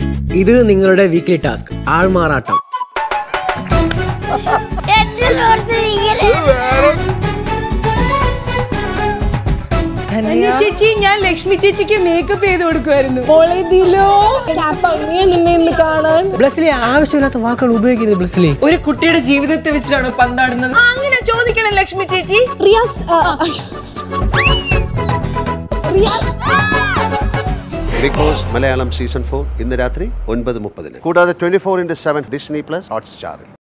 ഇത് നിങ്ങളുടെ weekly task ആൾമാറാട്ടം എന്റെ സുഹൃത്തിന് ഇങ്ങനെ ധന്യ ചേച്ചി ഞാൻ ലക്ഷ്മി ചേച്ചിക്ക് മേക്കപ്പ് ചെയ്ത് കൊടുക്കുമായിരുന്നു മോളേതിലോ ഭംഗിയാ നിന്നെ ഇന്ന് കാണാൻ ബ്ലസ്സിലെ ആവശ്യമില്ലാത്ത വാക്കുകൾ ഉപയോഗിക്കരുത് ബ്ലസ്സിലെ ഒരു കുട്ടിയുടെ ജീവിതത്തെ വെച്ചിട്ടാണ് പന്താടുന്നത് അങ്ങനെ ചോദിക്കണം ലക്ഷ്മി ചേച്ചി റിയാസ് ആ, അയ്യോ. Riyas Big Boss Malayalam season four ഇന്ന് രാത്രി ഒൻപത് മുപ്പതിന് കൂടാതെ twenty four into seven Disney plus ഹോട്ട്സ്റ്റാറിൽ